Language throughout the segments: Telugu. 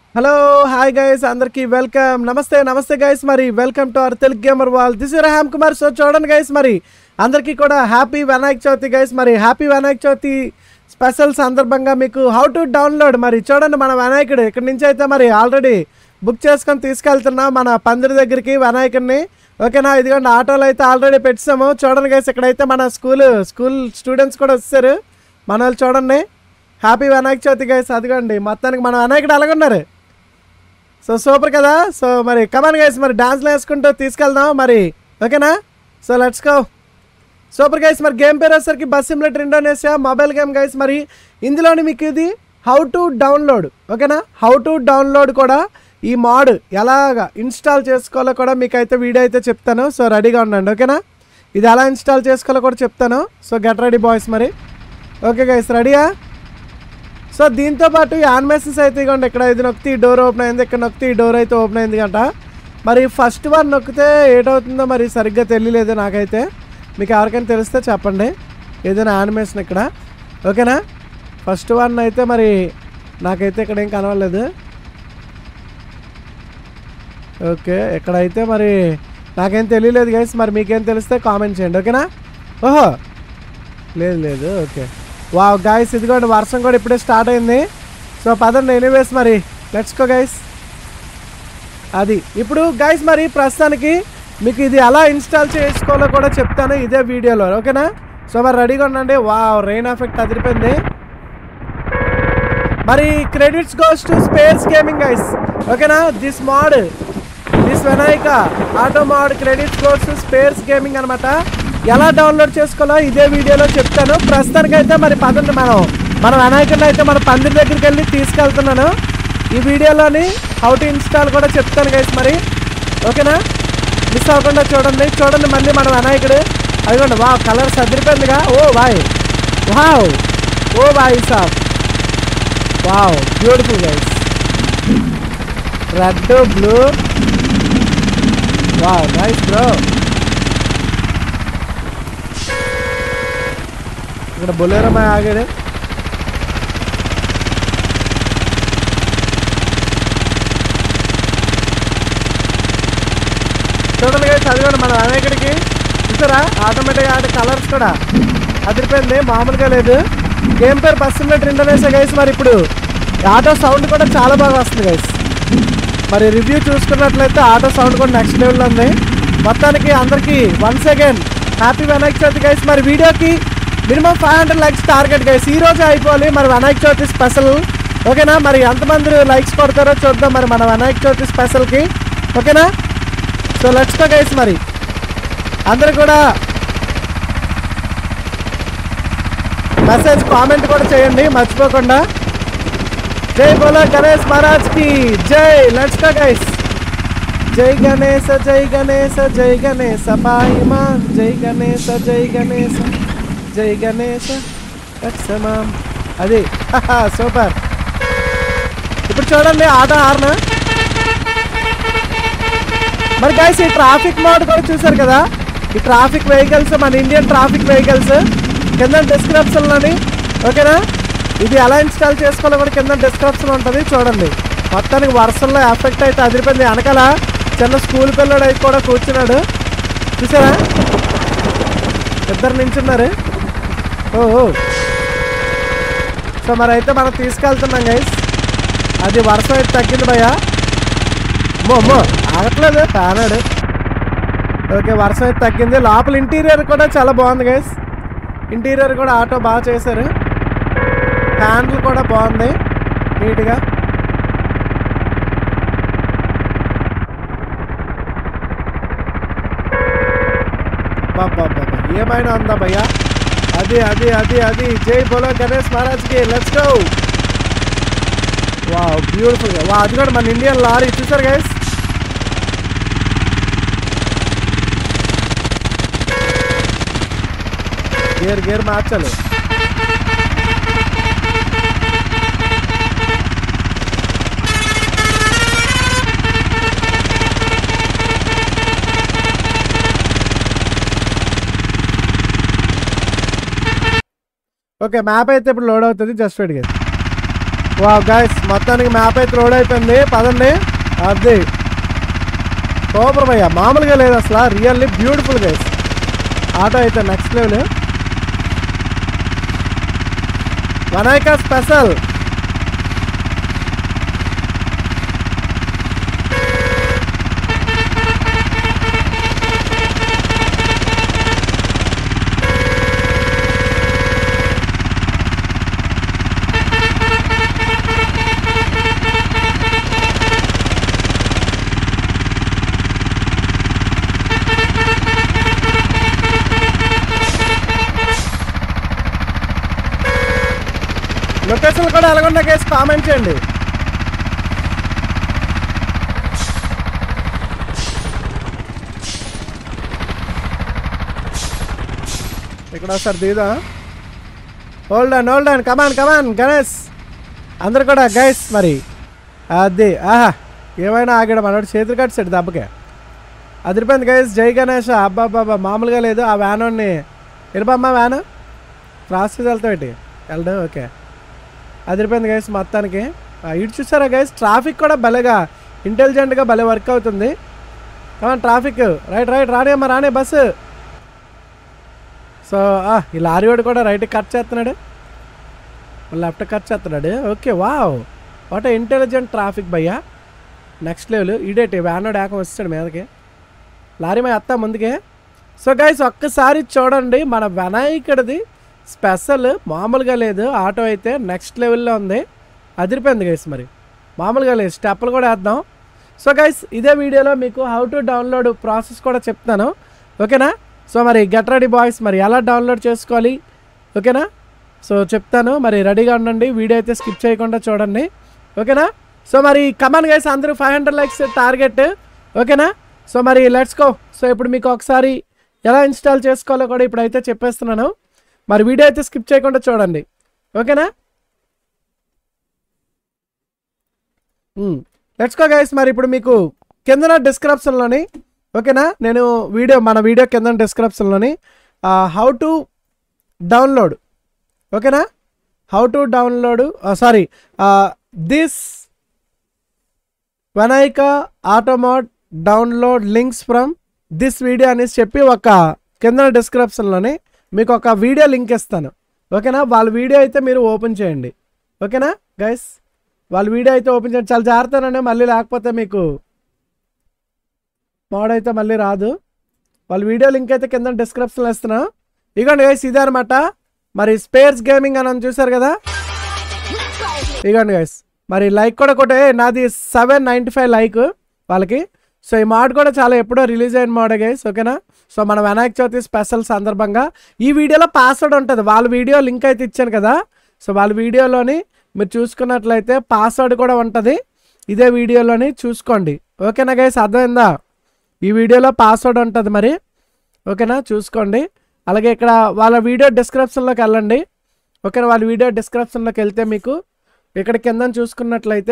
హలో హాయ్ గైస్ అందరికి వెల్కమ్ నమస్తే నమస్తే గైస్ మరి welcome to our Telugu gamer world this is Ram Kumar so చూడండి గైస్ మరి అందరికీ కూడా హ్యాపీ వినాయక చవితి గైస్ మరి హ్యాపీ వినాయక చవితి స్పెషల్ సందర్భంగా మీకు హౌ టు డౌన్లోడ్ మరి చూడండి మన వినాయకుడు ఇక్కడ నుంచి అయితే మరి ఆల్రెడీ బుక్ చేసుకొని తీసుకెళ్తున్నాం మన పందిరి దగ్గరికి వినాయకుడిని ఓకేనా ఇదిగోండి ఆటోలో అయితే ఆల్రెడీ పెట్టాము చూడండి గైస్ ఇక్కడైతే మన స్కూల్ స్కూల్ స్టూడెంట్స్ కూడా వచ్చారు మన వాళ్ళు చూడండి హ్యాపీ వినాయక చవితి గైస్ అదిగోండి మొత్తానికి మన వినాయకుడు అలాగున్నారు సో సూపర్ కదా సో మరి కమాన్ గైస్ మరి డాన్స్లు వేసుకుంటూ తీసుకెళ్దాం మరి ఓకేనా so let's go super guys మరి గేమ్ పేరు వచ్చేసరికి bus simulator Indonesia mobile game guys మరి ఇందులోని మీకు ఇది హౌ టు డౌన్లోడ్ ఓకేనా హౌ టు డౌన్లోడ్ కూడా ఈ మాడ్ ఎలాగా ఇన్స్టాల్ చేసుకోవాలో కూడా మీకు అయితే వీడియో అయితే చెప్తాను సో రెడీగా ఉండండి ఓకేనా ఇది ఎలా ఇన్స్టాల్ చేసుకోవాలో కూడా చెప్తాను సో గెట్ రెడీ బాయ్స్ మరి ఓకే గైస్ రెడీయా సో దీంతో పాటు ఈ యానిమేషన్స్ అయితే ఇవ్వండి ఇక్కడ ఇది నొక్కితే ఈ డోర్ ఓపెన్ అయింది ఇక్కడ నొక్కితే ఈ డోర్ అయితే ఓపెన్ అయింది గంట మరి ఫస్ట్ వన్ నొక్కితే ఏటవుతుందో మరి సరిగ్గా తెలియలేదు నాకైతే మీకు ఎవరికైనా తెలిస్తే చెప్పండి ఏదైనా యానిమేషన్ ఇక్కడ ఓకేనా ఫస్ట్ వన్ అయితే మరి నాకైతే ఇక్కడ ఏం కనవలేదు ఓకే ఇక్కడైతే మరి నాకేం తెలియలేదు గైస్ మరి మీకేం తెలిస్తే కామెంట్ చేయండి ఓకేనా ఓహో లేదు లేదు ఓకే వా గాయస్ ఇదిగోండి వర్షం కూడా ఇప్పుడే స్టార్ట్ అయింది సో పదండి ఎనీవేస్ మరి లెట్స్ గో గైస్ అది ఇప్పుడు గైస్ మరి ప్రస్తుతానికి మీకు ఇది ఎలా ఇన్స్టాల్ చేసుకోవాలో కూడా చెప్తాను ఇదే వీడియోలో ఓకేనా సో మరి రెడీగా ఉండండి వా రెయిన్ ఎఫెక్ట్ అదిరిపోయింది మరి credits goes to space gaming guys ఓకేనా this mod this Vinayaka auto mod credits goes to space gaming అనమాట ఎలా డౌన్లోడ్ చేసుకోవాలో ఇదే వీడియోలో చెప్తాను ప్రస్తుతానికి అయితే మరి పదండి మనం మన వినాయకుడిని అయితే మన పందిరి దగ్గరికి వెళ్ళి తీసుకెళ్తున్నాను ఈ వీడియోలోని హౌ టు ఇన్స్టాల్ కూడా చెప్తాను గైస్ మరి ఓకేనా మిస్ అవ్వకుండా చూడండి చూడండి మళ్ళీ మన వినాయకుడు అదిగోండి వా కలర్ సదిరిపోయిందిగా oh boy wow oh boy సాబ్ wow beautiful guys red blue wow nice bro ఇక్కడ బొలేరమా ఆగాడు చూడండి guys, చదివాడు మన అనేకుడికి చూసారా ఆటోమేటిక్గా ఆడే కలర్స్ కూడా అదిరిపోయింది మామూలుగా లేదు గేమ్ పేరు బస్ సిమ్యులేటర్ ఇంటర్నేషనల్ గైస్ మరి ఇప్పుడు ఆటో సౌండ్ కూడా చాలా బాగా వస్తుంది గైస్ మరి రివ్యూ చూసుకున్నట్లయితే ఆటో సౌండ్ కూడా నెక్స్ట్ లెవెల్లో ఉంది మొత్తానికి అందరికీ once again happy Vinayaka Chavithi guys మరి వీడియోకి minimum five hundred likes target guys ఈ రోజే అయిపోవాలి మరి వినాయక చవితి స్పెషల్ ఓకేనా మరి ఎంతమంది లైక్స్ కొడతారో చూద్దాం మరి మన వినాయక చవితి స్పెషల్కి ఓకేనా సో లెట్స్ గో గైస్ మరి అందరు కూడా మెసేజ్ కామెంట్ కూడా చేయండి మర్చిపోకుండా జై బోలో గణేష్ మహారాజ్ కి జై లెట్స్ గో గైస్ జై గణేశ జై గణేశ జై గణేశ పాయిమా జై గణేశ జై గణేశ జై గణేశ రక్షమాం అది సూపర్ ఇప్పుడు చూడండి ఆట ఆర్న మరి గైస్ ఈ ట్రాఫిక్ మోడ్ కూడా చూసారు కదా ఈ ట్రాఫిక్ వెహికల్స్ మన ఇండియన్ ట్రాఫిక్ వెహికల్స్ కింద డిస్క్రిప్షన్లోని ఓకేనా ఇది ఎలా ఇన్స్టాల్ చేసుకోవాలో కూడా కింద డిస్క్రిప్షన్ ఉంటుంది చూడండి మొత్తానికి వర్షంలో ఎఫెక్ట్ అయితే అదిరిపోయింది వెనకాల చిన్న స్కూల్ పిల్లడు అయితే కూడా కూర్చున్నాడు చూసారా ఇద్దరు నించున్నారు ఓ ఓ. సో మరి అయితే మనం తీసుకెళ్తున్నాం గైస్ అది వర్షం అయితే తగ్గింది భయ్యా అమ్మో అమ్మో ఆగట్లేదు కానాడు ఓకే వర్షం అయితే తగ్గింది లోపల ఇంటీరియర్ కూడా చాలా బాగుంది గైస్ ఇంటీరియర్ కూడా ఆటో బాగా చేశారు హ్యాండిల్ కూడా బాగుంది నీట్గా బాబా ఏమైనా ఉందా భయ్యా అది అది అది అది జై బోలో గణేష్ మహారాజ్కి లెట్స్ గో వా బ్యూటిఫుల్ వా అది కూడా మన ఇండియన్ లారీ చూసారు గైస్ గేర్ గేర్ మార్చాలి ఓకే మ్యాప్ అయితే ఇప్పుడు లోడ్ అవుతుంది జస్ట్ వెయిట్ గైస్ వా గైస్ మొత్తానికి మ్యాప్ అయితే రోడ్ అయిపోయింది పదండి అది సూపర్ భయ్య మామూలుగా లేదు అసలు రియల్లీ బ్యూటిఫుల్ గైస్ ఆటో అయితే next level Vinayaka special location కూడా ఎలాగున్నా కేసు కామెంట్ చేయండి ఇక్కడ ఒకసారి దిగుదా hold on hold on come on come on Ganesh అందరు కూడా గైస్ మరి అది ఆహా ఏమైనా ఆగాడు మనోడు చేతులు కట్టాడు దెబ్బకే అదిరిపోయింది గైస్ జై గణేష్ అబ్బా అబ్బా మామూలుగా లేదు ఆ వ్యాన్ ఇరుపమ్మా వ్యాన్ క్రాస్ చేసి వెళ్తావు ఏంటి వెళ్ళడం ఓకే అదిరిపోయింది గైస్ మొత్తానికి ఆ, ఇటు చూసారా గైస్ ట్రాఫిక్ కూడా భలేగా ఇంటెలిజెంట్గా భలే వర్క్ అవుతుంది ట్రాఫిక్ రైట్ రైట్ రానే అమ్మా రానే బస్సు సో ఆ, ఈ లారీ వాడు కూడా రైట్ కట్ చేస్తున్నాడు లెఫ్ట్ కట్ చేస్తున్నాడు okay wow what intelligent traffic భయ్యా నెక్స్ట్ లెవెల్ ఈడేటి వ్యాన్ ఏకం వస్తాడు మీదకి లారీ మా అత్త ముందుకే సో గైస్ ఒక్కసారి చూడండి మన వినాయకుడిది స్పెషల్ మామూలుగా లేదు ఆటో అయితే నెక్స్ట్ లెవెల్లో ఉంది అదిరిపోయింది గైస్ మరి మామూలుగా లేదు స్టెప్పులు కూడా వేద్దాం సో గైస్ ఇదే వీడియోలో మీకు హౌ టు డౌన్లోడ్ ప్రాసెస్ కూడా చెప్తాను ఓకేనా సో మరి గెట్ రెడీ బాయ్స్ మరి ఎలా డౌన్లోడ్ చేసుకోవాలి ఓకేనా సో చెప్తాను మరి రెడీగా ఉండండి వీడియో అయితే స్కిప్ చేయకుండా చూడండి ఓకేనా సో మరి కమాన్ గైస్ అందరూ ఫైవ్ హండ్రెడ్ లైక్స్ టార్గెట్ ఓకేనా సో మరి లెట్స్ గో సో ఇప్పుడు మీకు ఒకసారి ఎలా ఇన్స్టాల్ చేసుకోవాలో కూడా ఇప్పుడైతే చెప్పేస్తున్నాను మరి వీడియో అయితే స్కిప్ చేయకుండా చూడండి ఓకేనా లెట్స్ గో గైస్ మరి ఇప్పుడు మీకు కిందన డిస్క్రిప్షన్లోని ఓకేనా నేను వీడియో మన వీడియో కింద డిస్క్రిప్షన్లోని హౌ టు డౌన్లోడ్ ఓకేనా how to download sorry this Vinayaka auto mod download links from this video అనేసి చెప్పి ఒక కింద డిస్క్రిప్షన్లోని మీకు ఒక వీడియో లింక్ ఇస్తాను ఓకేనా వాళ్ళ వీడియో అయితే మీరు ఓపెన్ చేయండి ఓకేనా గైస్ వాళ్ళ వీడియో అయితే ఓపెన్ చేయండి చాలా జాగ్రత్తనండి మళ్ళీ లేకపోతే మీకు మోడ్ అయితే మళ్ళీ రాదు వాళ్ళ వీడియో లింక్ అయితే కింద డిస్క్రిప్షన్లో ఇస్తున్నా ఇగోండి గైస్ ఇదే అనమాట మరి స్పేర్స్ గేమింగ్ అని అని చూసారు కదా ఇగోండి గైస్ మరి లైక్ కూడా కొట్టే నాది సెవెన్ నైంటీ ఫైవ్ లైక్ వాళ్ళకి సో ఈ మాడ్ కూడా చాలా ఎప్పుడో రిలీజ్ అయిన మోడే గైస్ ఓకేనా సో మన వినాయక చవితి స్పెషల్ సందర్భంగా ఈ వీడియోలో పాస్వర్డ్ ఉంటుంది వాళ్ళ వీడియో లింక్ అయితే ఇచ్చాను కదా సో వాళ్ళ వీడియోలోని మీరు చూసుకున్నట్లయితే పాస్వర్డ్ కూడా ఉంటుంది ఇదే వీడియోలోని చూసుకోండి ఓకేనా గైస్ అర్థమైందా ఈ వీడియోలో పాస్వర్డ్ ఉంటుంది మరి ఓకేనా చూసుకోండి అలాగే ఇక్కడ వాళ్ళ వీడియో డిస్క్రిప్షన్లోకి వెళ్ళండి ఓకేనా వాళ్ళ వీడియో డిస్క్రిప్షన్లోకి వెళ్తే మీకు ఇక్కడ కింద చూసుకున్నట్లయితే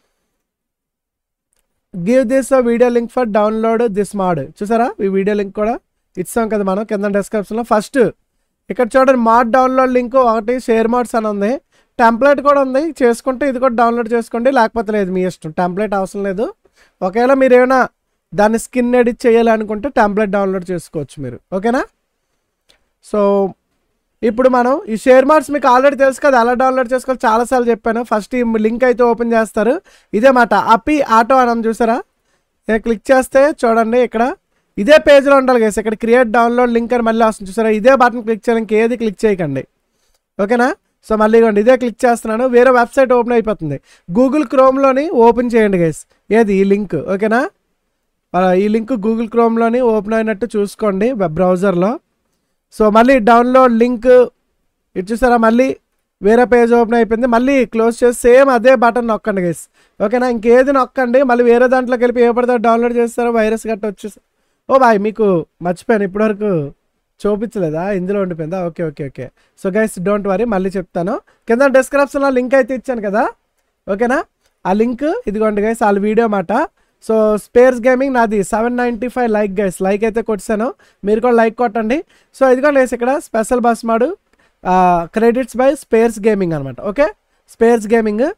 give this video link for download this mod చూసారా ఈ వీడియో లింక్ కూడా ఇచ్చాం కదా మనం కింద డిస్క్రిప్షన్లో ఫస్ట్ ఇక్కడ చూడండి మాడ్ డౌన్లోడ్ లింక్ ఒకటి షేర్ మాడ్స్ అని ఉంది టెంప్లెట్ కూడా ఉంది చేసుకుంటే ఇది కూడా డౌన్లోడ్ చేసుకోండి లేకపోతే లేదు మీ ఇష్టం టెంప్లెట్ అవసరం లేదు ఒకవేళ మీరు ఏమైనా దాన్ని స్కిన్ ఎడిట్ చేయాలనుకుంటే టెంప్లెట్ డౌన్లోడ్ చేసుకోవచ్చు మీరు ఓకేనా సో ఇప్పుడు మనం ఈ షేర్ మార్ట్స్ మీకు ఆల్రెడీ తెలుసు కదా ఎలా డౌన్లోడ్ చేసుకోవాలి చాలాసార్లు చెప్పాను ఫస్ట్ ఈ లింక్ అయితే ఓపెన్ చేస్తారు ఇదే మాట అపి ఆటో అని చూసారా ఇక్కడ క్లిక్ చేస్తే చూడండి ఇక్కడ ఇదే పేజ్లో ఉండాలి గైస్ ఇక్కడ క్రియేట్ డౌన్లోడ్ లింక్ అని మళ్ళీ వస్తుంది చూసారా ఇదే బటన్ క్లిక్ చేయాలి ఇంకేది క్లిక్ చేయకండి ఓకేనా సో మళ్ళీ ఇవ్వండి ఇదే క్లిక్ చేస్తున్నాను వేరే వెబ్సైట్ ఓపెన్ అయిపోతుంది గూగుల్ క్రోమ్లోని ఓపెన్ చేయండి గైస్ ఏది ఈ లింక్ ఓకేనా ఆ, ఈ లింక్ గూగుల్ క్రోమ్లోని ఓపెన్ అయినట్టు చూసుకోండి వెబ్ బ్రౌజర్లో సో మళ్ళీ డౌన్లోడ్ లింక్ ఇటు చూసారా మళ్ళీ వేరే పేజ్ ఓపెన్ అయిపోయింది మళ్ళీ క్లోజ్ చేసి సేమ్ అదే బటన్ నొక్కండి గైస్ ఓకేనా ఇంకేది నొక్కండి మళ్ళీ వేరే దాంట్లోకి వెళ్ళి ఏ పడితే డౌన్లోడ్ చేస్తారో వైరస్ గట్ట వచ్చేసి ఓ బాయ్ మీకు మర్చిపోయాను ఇప్పటివరకు చూపించలేదా ఇందులో ఉండిపోయిందా okay okay okay so guys don't worry మళ్ళీ చెప్తాను కింద డిస్క్రిప్షన్లో లింక్ అయితే ఇచ్చాను కదా ఓకేనా ఆ లింక్ ఇదిగోండి గైస్ వాళ్ళ వీడియో మాట సో స్పేర్స్ గేమింగ్ నాది seven ninety five like guys like అయితే కొట్టాను మీరు కూడా లైక్ కొట్టండి సో ఇదిగోండి గైస్ ఇక్కడ special bus mod credits by space gaming అనమాట okay space gaming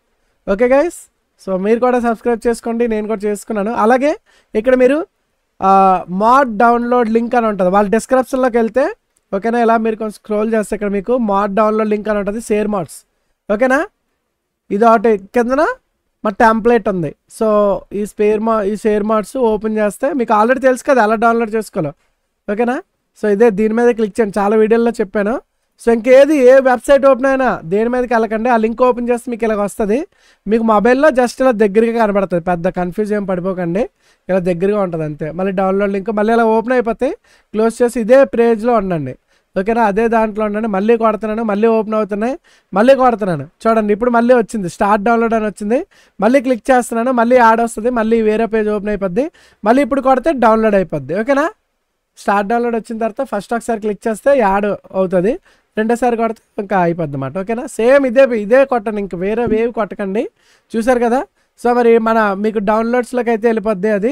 okay guys so మీరు కూడా సబ్స్క్రైబ్ చేసుకోండి నేను కూడా చేసుకున్నాను అలాగే ఇక్కడ మీరు మాడ్ డౌన్లోడ్ లింక్ అని ఉంటుంది వాళ్ళ డిస్క్రిప్షన్లోకి వెళ్తే ఓకేనా ఇలా మీరు కొంచెం స్క్రోల్ చేస్తే ఇక్కడ మీకు మాడ్ డౌన్లోడ్ లింక్ అని ఉంటుంది షేర్ మాడ్స్ ఓకేనా ఇది ఒకటి కిందన మా టెంప్లెట్ ఉంది సో ఈ స్పేర్ మా ఈ షేర్ మార్ట్స్ ఓపెన్ చేస్తే మీకు ఆల్రెడీ తెలుసు కదా ఎలా డౌన్లోడ్ చేసుకోవాలో ఓకేనా సో ఇదే దీని మీద క్లిక్ చేయండి చాలా వీడియోల్లో చెప్పాను సో ఇంకేది ఏ వెబ్సైట్ ఓపెన్ అయినా దేని మీదకి వెళ్ళకండి ఆ లింక్ ఓపెన్ చేస్తే మీకు ఇలా వస్తుంది మీకు మొబైల్లో జస్ట్ ఇలా దగ్గరగా కనబడుతుంది పెద్ద కన్ఫ్యూజ్ ఏం పడిపోకండి ఇలా దగ్గరగా ఉంటుంది అంతే మళ్ళీ డౌన్లోడ్ లింక్ మళ్ళీ ఇలా ఓపెన్ అయిపోతే క్లోజ్ చేసి ఇదే పేజ్లో ఉండండి ఓకేనా అదే దాంట్లో ఉండండి మళ్ళీ కొడుతున్నాను మళ్ళీ ఓపెన్ అవుతున్నాయి మళ్ళీ కొడుతున్నాను చూడండి ఇప్పుడు మళ్ళీ వచ్చింది స్టార్ట్ డౌన్లోడ్ అని వచ్చింది మళ్ళీ క్లిక్ చేస్తున్నాను మళ్ళీ యాడ్ వస్తుంది మళ్ళీ వేరే పేజ్ ఓపెన్ అయిపోద్ది మళ్ళీ ఇప్పుడు కొడితే డౌన్లోడ్ అయిపోద్ది ఓకేనా స్టార్ట్ డౌన్లోడ్ వచ్చిన తర్వాత ఫస్ట్ ఒకసారి క్లిక్ చేస్తే యాడ్ అవుతుంది రెండోసారి కొడితే ఇంకా అయిపోద్ది అన్నమాట ఓకేనా సేమ్ ఇదే ఇదే కొట్టండి ఇంక వేరే వేవ్ కొట్టకండి చూసారు కదా సో మరి మన మీకు డౌన్లోడ్స్లోకి అయితే వెళ్ళిపోద్ది అది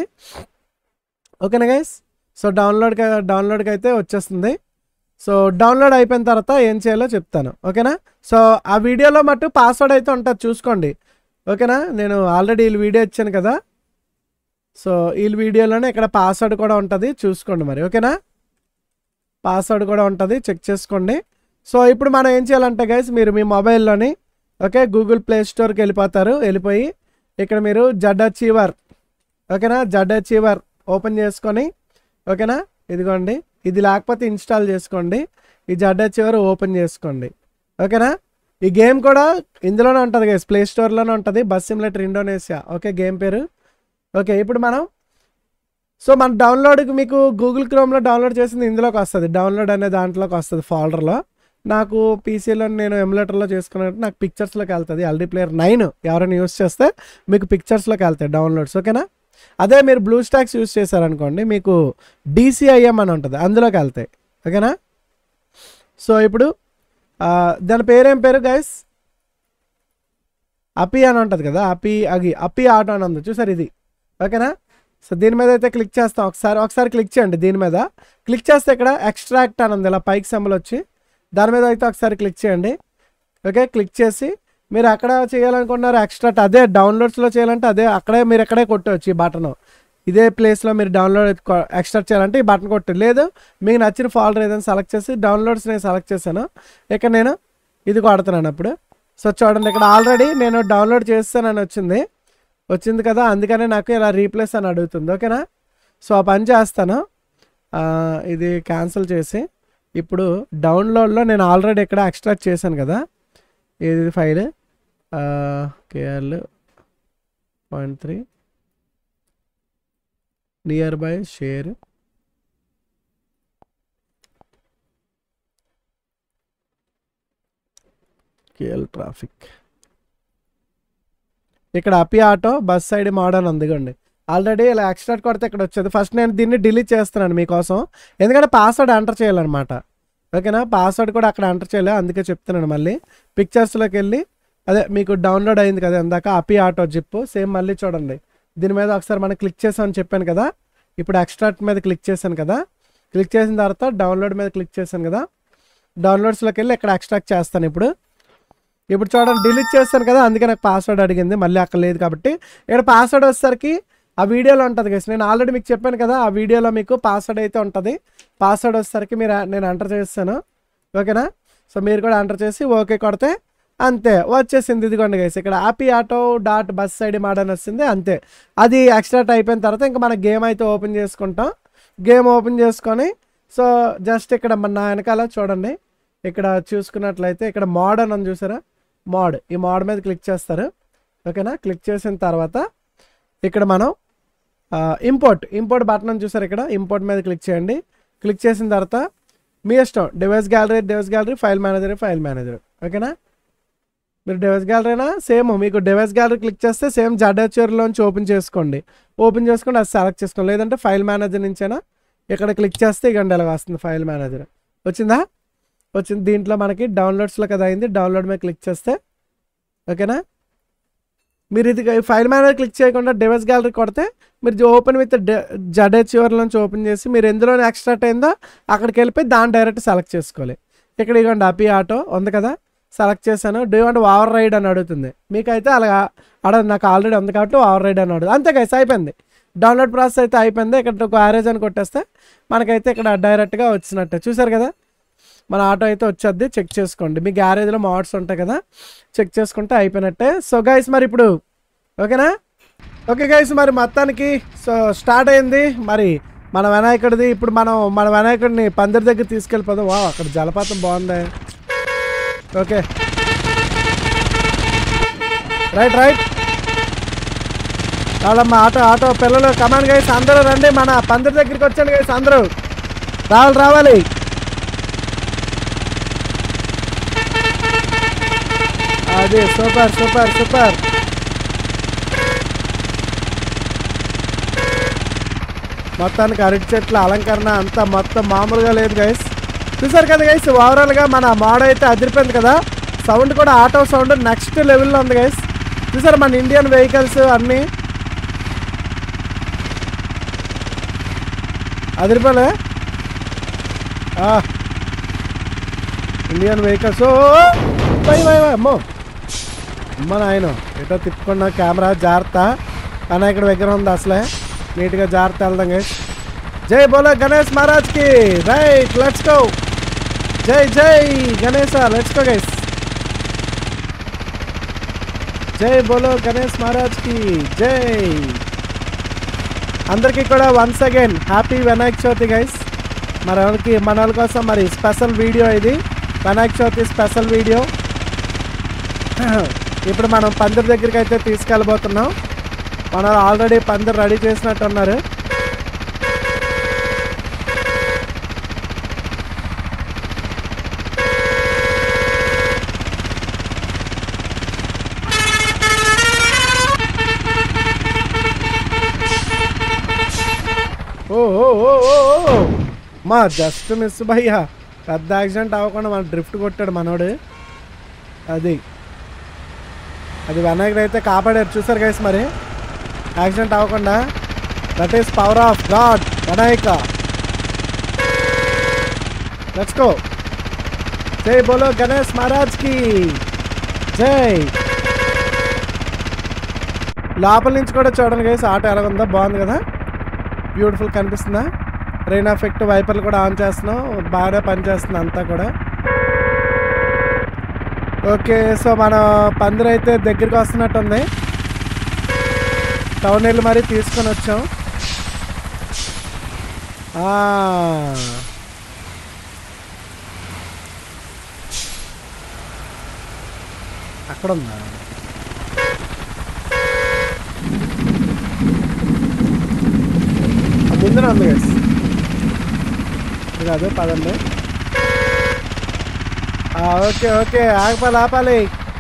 ఓకేనా గైస్ సో డౌన్లోడ్ డౌన్లోడ్కి అయితే వచ్చేస్తుంది సో డౌన్లోడ్ అయిపోయిన తర్వాత ఏం చేయాలో చెప్తాను ఓకేనా సో ఆ వీడియోలో మట్టు పాస్వర్డ్ అయితే ఉంటుంది చూసుకోండి ఓకేనా నేను ఆల్రెడీ వీళ్ళు వీడియో ఇచ్చాను కదా సో ఈ వీడియోలోనే ఇక్కడ పాస్వర్డ్ కూడా ఉంటుంది చూసుకోండి మరి ఓకేనా పాస్వర్డ్ కూడా ఉంటుంది చెక్ చేసుకోండి సో ఇప్పుడు మనం ఏం చేయాలంటే గైస్ మీరు మీ మొబైల్లోని ఓకే గూగుల్ ప్లే స్టోర్కి వెళ్ళిపోతారు వెళ్ళిపోయి ఇక్కడ మీరు జడ్ అచీవర్ ఓకేనా జడ్ అచీవర్ ఓపెన్ చేసుకొని ఓకేనా ఇదిగోండి ఇది లేకపోతే ఇన్స్టాల్ చేసుకోండి ఈ జడ్ అచీవర్ ఓపెన్ చేసుకోండి ఓకేనా ఈ గేమ్ కూడా ఇందులోనే ఉంటుంది గైస్ ప్లే స్టోర్లోనే ఉంటుంది bus simulator Indonesia okay game పేరు ఓకే ఇప్పుడు మనం సో మన డౌన్లోడ్కి మీకు గూగుల్ క్రోమ్లో డౌన్లోడ్ చేసింది ఇందులోకి వస్తుంది డౌన్లోడ్ అనే దాంట్లోకి వస్తుంది ఫోల్డర్లో నాకు పీసీలో నేను ఎమ్యులేటర్లో చేసుకున్నట్టు నాకు పిక్చర్స్లోకి వెళ్తుంది ఎల్డీ ప్లేయర్ నైన్ ఎవరైనా యూస్ చేస్తే మీకు పిక్చర్స్లోకి వెళ్తాయి డౌన్లోడ్స్ ఓకేనా అదే మీరు బ్లూ స్టాక్స్ యూస్ చేశారనుకోండి మీకు డీసీఐఎం అని ఉంటుంది అందులోకి వెళ్తాయి ఓకేనా సో ఇప్పుడు ఆ, దాని పేరేం పేరు గైస్ అపి అని ఉంటుంది కదా అపి అగి అపి ఆటో అని ఉంది చూసారు ఇది ఓకేనా సో దీని మీద అయితే క్లిక్ చేస్తాం ఒకసారి ఒకసారి క్లిక్ చేయండి దీని మీద క్లిక్ చేస్తే ఇక్కడ ఎక్స్ట్రాక్ట్ అని ఉంది ఇలా పైకి సెంబల్ వచ్చి దాని మీద అయితే ఒకసారి క్లిక్ చేయండి ఓకే క్లిక్ చేసి మీరు అక్కడ చేయాలనుకున్నారు ఎక్స్ట్రాక్ట్ అదే డౌన్లోడ్స్లో చేయాలంటే అదే అక్కడే మీరు ఎక్కడే కొట్టవచ్చు ఈ బటన్ ఇదే ప్లేస్లో మీరు డౌన్లోడ్ ఎక్స్ట్రాక్ట్ చేయాలంటే ఈ బటన్ కొట్టు లేదు మీకు నచ్చిన ఫోల్డర్ ఏదైనా సెలెక్ట్ చేసి డౌన్లోడ్స్ నేను సెలెక్ట్ చేశాను ఇక్కడ నేను ఇది కొడుతున్నాను అప్పుడు సో చూడండి ఇక్కడ ఆల్రెడీ నేను డౌన్లోడ్ చేస్తానని వచ్చింది వచ్చింది కదా అందుకనే నాకు ఇలా రీప్లేస్ అని అడుగుతుంది ఓకేనా సో ఆ పని చేస్తాను ఆ, ఇది క్యాన్సిల్ చేసి ఇప్పుడు డౌన్లోడ్లో నేను ఆల్రెడీ ఇక్కడ ఎక్స్ట్రాక్ట్ చేశాను కదా ఇది file KL point three near by share KL traffic ఇక్కడ అపి ఆటో బస్ సైడ్ మోడల్ ఉందిగోండి ఆల్రెడీ ఇలా ఎక్స్ట్రాక్ట్ కొడితే ఇక్కడ వచ్చేది ఫస్ట్ నేను దీన్ని డిలీట్ చేస్తున్నాను మీకోసం ఎందుకంటే పాస్వర్డ్ ఎంటర్ చేయాలన్నమాట ఓకేనా పాస్వర్డ్ కూడా అక్కడ ఎంటర్ చేయలేదు అందుకే చెప్తున్నాను మళ్ళీ పిక్చర్స్లోకి వెళ్ళి అదే మీకు డౌన్లోడ్ అయింది కదా ఇందాక అపి ఆటో జిప్ సేమ్ మళ్ళీ చూడండి దీని మీద ఒకసారి మనం క్లిక్ చేసామని చెప్పాను కదా ఇప్పుడు ఎక్స్ట్రాక్ట్ మీద క్లిక్ చేశాను కదా క్లిక్ చేసిన తర్వాత డౌన్లోడ్ మీద క్లిక్ చేశాను కదా డౌన్లోడ్స్లోకి వెళ్ళి ఇక్కడ ఎక్స్ట్రాక్ట్ చేస్తాను ఇప్పుడు ఇప్పుడు చూడండి డిలీట్ చేస్తాను కదా అందుకే నాకు పాస్వర్డ్ అడిగింది మళ్ళీ అక్కడ లేదు కాబట్టి ఇక్కడ పాస్వర్డ్ వచ్చేసరికి ఆ వీడియోలో ఉంటుంది కదా నేను ఆల్రెడీ మీకు చెప్పాను కదా ఆ వీడియోలో మీకు పాస్వర్డ్ అయితే ఉంటుంది పాస్వర్డ్ వచ్చేసరికి మీరు నేను ఎంటర్ చేస్తాను ఓకేనా సో మీరు కూడా ఎంటర్ చేసి ఓకే కొడితే అంతే వచ్చేసింది ఇదిగోండి గైస్ ఇక్కడ happy auto dot bus side మాడని వస్తుంది అంతే అది ఎక్స్ట్రాక్ట్ అయిపోయిన తర్వాత ఇంకా మన గేమ్ అయితే ఓపెన్ చేసుకుంటాం గేమ్ ఓపెన్ చేసుకొని సో జస్ట్ ఇక్కడ మన నా వెనకాల చూడండి ఇక్కడ చూసుకున్నట్లయితే ఇక్కడ మోడ్ అని ఉంది చూసారా మోడ్ ఈ మోడ్ మీద క్లిక్ చేస్తారు ఓకేనా క్లిక్ చేసిన తర్వాత ఇక్కడ మనం ఇంపోర్ట్ ఇంపోర్ట్ బటన్ అని చూసారు ఇక్కడ ఇంపోర్ట్ మీద క్లిక్ చేయండి క్లిక్ చేసిన తర్వాత మీ ఇష్టం device gallery device gallery file manager file manager ఓకేనా మీరు డివైస్ గ్యాలరీనా సేమ్ మీకు డివైస్ గ్యాలరీ క్లిక్ చేస్తే సేమ్ జడ్హెచ్ఆర్లోంచి ఓపెన్ చేసుకోండి ఓపెన్ చేసుకొని అది సెలెక్ట్ చేసుకోండి లేదంటే ఫైల్ మేనేజర్ నుంచైనా ఇక్కడ క్లిక్ చేస్తే ఇక ఇలా వస్తుంది ఫైల్ మేనేజర్ వచ్చిందా వచ్చింది దీంట్లో మనకి డౌన్లోడ్స్లో కదా అయింది డౌన్లోడ్ మీద క్లిక్ చేస్తే ఓకేనా మీరు ఇది ఫైల్ మేనేజర్ క్లిక్ చేయకుండా డివైస్ గ్యాలరీ కొడితే మీరు ఓపెన్ విత్ జడ్హెచ్ఆర్ నుంచి ఓపెన్ చేసి మీరు ఎందులో ఎక్స్ట్రాక్ట్ అయిందో అక్కడికి వెళ్ళిపోయి దాన్ని డైరెక్ట్ సెలెక్ట్ చేసుకోవాలి ఇక్కడ ఇవ్వండి అపి ఆటో ఉంది కదా సెలెక్ట్ చేశాను డూ వాంట్ ఓవర్ రైడ్ అని అడుగుతుంది మీకైతే అలా అడగదు నాకు ఆల్రెడీ ఉంది కాబట్టి ఓవర్ రైడ్ అని అడుగుతుంది అంతే గైస్ అయిపోయింది డౌన్లోడ్ ప్రాసెస్ అయితే అయిపోయింది ఇక్కడ ఒక యారేజ్ అని కొట్టేస్తే మనకైతే ఇక్కడ డైరెక్ట్గా వచ్చినట్టే చూసారు కదా మన ఆటో అయితే వచ్చేది చెక్ చేసుకోండి మీ గ్యారేజ్లో మోడ్స్ ఉంటాయి కదా చెక్ చేసుకుంటే అయిపోయినట్టే సో గైస్ మరి ఇప్పుడు ఓకేనా ఓకే గైస్ మరి మొత్తానికి సో స్టార్ట్ అయింది మరి మన వినాయకుడిది ఇప్పుడు మనం మన వినాయకుడిని పందిరి దగ్గర తీసుకెళ్ళిపోదాం వా అక్కడ జలపాతం బాగుంది ఓకే రైట్ రైట్ రావాలమ్మా ఆటో ఆటో పిల్లలు కమాన్ గైస్ అందరూ రండి మన పందిరి దగ్గరికి వచ్చండి గైస్ అందరూ రావాలి రావాలి అది సూపర్ సూపర్ సూపర్ మొత్తానికి అరటి చెట్ల అలంకరణ అంతా మొత్తం మామూలుగా లేదు గైస్ చూసారు కదా గైస్ ఓవరాల్గా మన మోడ అయితే అదిరిపోయింది కదా సౌండ్ కూడా ఆటో సౌండ్ నెక్స్ట్ లెవెల్లో ఉంది గైస్ చూసారు మన ఇండియన్ వెహికల్స్ అన్నీ అదిరిపోలే ఆ. Indian vehicles oh bye bye bye అమ్మో అమ్మ నాయన ఎటో తిప్పుకున్న కెమెరా జాగ్రత్త వినాయకుడి దగ్గర ఉంది అసలే నీట్గా జాగ్రత్త వెళ్దాం గైస్ జై బోలో గణేష్ మహారాజ్ కి రైట్ లెట్స్ గో జై జై గణేష లెట్స్ గో గైస్ జై బోలో గణేష్ మహారాజ్ కి జై అందరికీ కూడా once again happy Vinayaka Chavithi guys మరి ఎవరికి మన వాళ్ళ కోసం మరి స్పెషల్ వీడియో ఇది వినాయక చవితి స్పెషల్ వీడియో ఇప్పుడు మనం పందిరి దగ్గరికి అయితే తీసుకెళ్ళబోతున్నాం మన ఆల్రెడీ పందిరి రెడీ చేసినట్టు ఉన్నారు ఓ ఓ ఓ ఓ ఓ. మా జస్ట్ మిస్ భయ్యా పెద్ద యాక్సిడెంట్ అవ్వకుండా మన డ్రిఫ్ట్ కొట్టాడు మనోడు అది అది వినాయకుడు అయితే కాపాడారు చూసారు గైస్ మరి యాక్సిడెంట్ అవ్వకుండా that is power of god Vinayaka let's go జై బోలో గణేష్ మహారాజ్ కి జై లోపల నుంచి కూడా చూడండి గైస్ ఆటో ఎలా ఉందో బాగుంది కదా బ్యూటిఫుల్ కనిపిస్తుందా రెయిన్ ఎఫెక్ట్ వైపర్లు కూడా ఆన్ చేస్తున్నాం బాగానే పనిచేస్తుంది అంతా కూడా ఓకే సో మన పందిరి అయితే దగ్గరికి వస్తున్నట్టుంది టౌన్ వెళ్ళి మరీ తీసుకొని వచ్చాం ఆ. అక్కడ ఉందా ఆ ముందున ఉంది గైస్ ఇది కాదు పదండి ఆ, ఓకే ఓకే ఆగపాలి ఆపాలి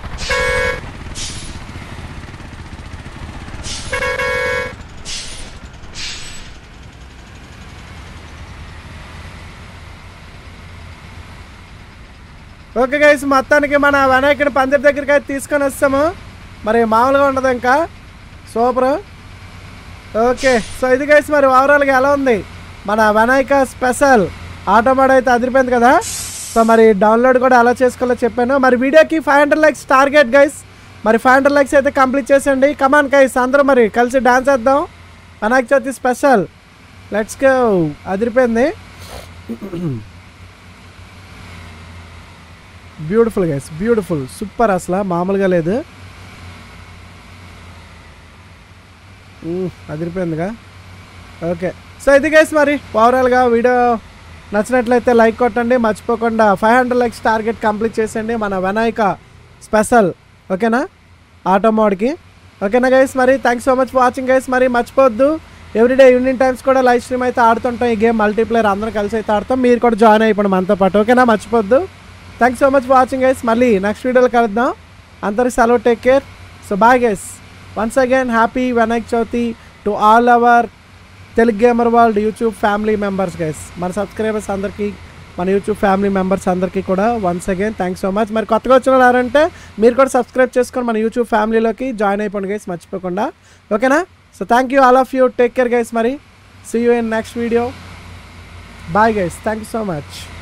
ఓకే గైస్ మొత్తానికి మన వినాయకుడి పందిరి దగ్గరికి అయితే తీసుకొని వస్తాము మరి మామూలుగా ఉండదు ఇంకా సూపర్ ఓకే సో ఇది గైస్ మరి ఓవరాల్గా ఎలా ఉంది మన వినాయక స్పెషల్ ఆటోమోడ్ అయితే అదిరిపోయింది కదా సో మరి డౌన్లోడ్ కూడా ఎలా చేసుకోవాలో చెప్పాను మరి వీడియోకి five hundred likes target guys మరి ఫైవ్ హండ్రెడ్ లైక్స్ అయితే కంప్లీట్ చేసేయండి కమాన్ గైస్ అందరూ మరి కలిసి డాన్స్ చేద్దాం Vinayaka Chavithi special let's go అదిరిపోయింది బ్యూటిఫుల్ గైస్ బ్యూటిఫుల్ సూపర్ అసలు మామూలుగా లేదు మ్మ్, అదిరిపోయిందిగా ఓకే సో ఇది గైస్ మరి ఓవరాల్గా వీడియో నచ్చినట్లయితే లైక్ కొట్టండి మర్చిపోకుండా five hundred likes target complete చేసేయండి మన వినాయక స్పెషల్ ఓకేనా ఆటో మోడ్కి ఓకేనా గైస్ మరి thanks so much for watching guys మరి మర్చిపోవద్దు ఎవ్రీడే ఈవినింగ్ టైమ్స్ కూడా లైవ్ స్ట్రీమ్ అయితే ఆడుతుంటాం ఈ గేమ్ మల్టీప్లేయర్ అందరం కలిసి అయితే ఆడతాం మీరు కూడా జాయిన్ అయిపోండి మనతో పాటు ఓకేనా మర్చిపోవద్దు thanks so much for watching guys మళ్ళీ నెక్స్ట్ వీడియోలో కలుద్దాం అందరికి సెలవు take care so bye guys once again happy Vinayak Chavithi to all our Telugu gamer world YouTube family members guys మన సబ్స్క్రైబర్స్ అందరికీ మన యూట్యూబ్ ఫ్యామిలీ మెంబర్స్ అందరికీ కూడా once again thanks so much మరి కొత్తగా వచ్చిన వారంటే మీరు కూడా సబ్స్క్రైబ్ చేసుకొని మన యూట్యూబ్ ఫ్యామిలీలోకి జాయిన్ అయిపోండి గైస్ మర్చిపోకుండా ఓకేనా so thank you all of you take care guys మరి see you in next video bye guys thank you so much